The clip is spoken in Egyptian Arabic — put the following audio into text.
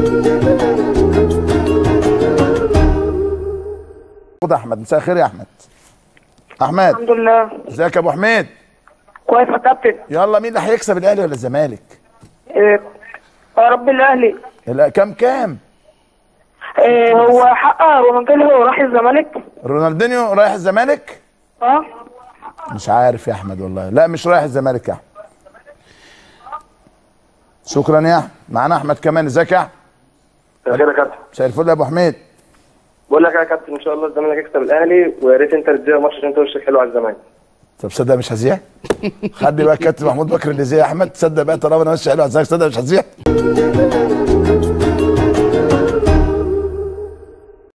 خد احمد مساء الخير يا احمد احمد الحمد لله ازيك يا ابو حميد كويس يا كابتن يلا مين اللي هيكسب الاهلي ولا الزمالك إيه، يا رب الاهلي لا كام كام إيه، هو حق رونالدينيو راح الزمالك رونالدينيو رايح الزمالك اه مش عارف يا احمد والله لا مش رايح الزمالك يا احمد شكرا يا احمد معانا احمد كمان ازيك يا احمد خير يا كابتن مساء الفل يا ابو حميد بقول لك يا كابتن ان شاء الله الزمالك يكسب الاهلي ويا ريت انت تديها ماتش عشان انت وشك حلو على الزمالك طب صدق مش هزيع خدني بقى كابتن محمود بكر اللي زي احمد تصدق بقى طالما انا ماشي حلو على الزمالك تصدق مش هزيع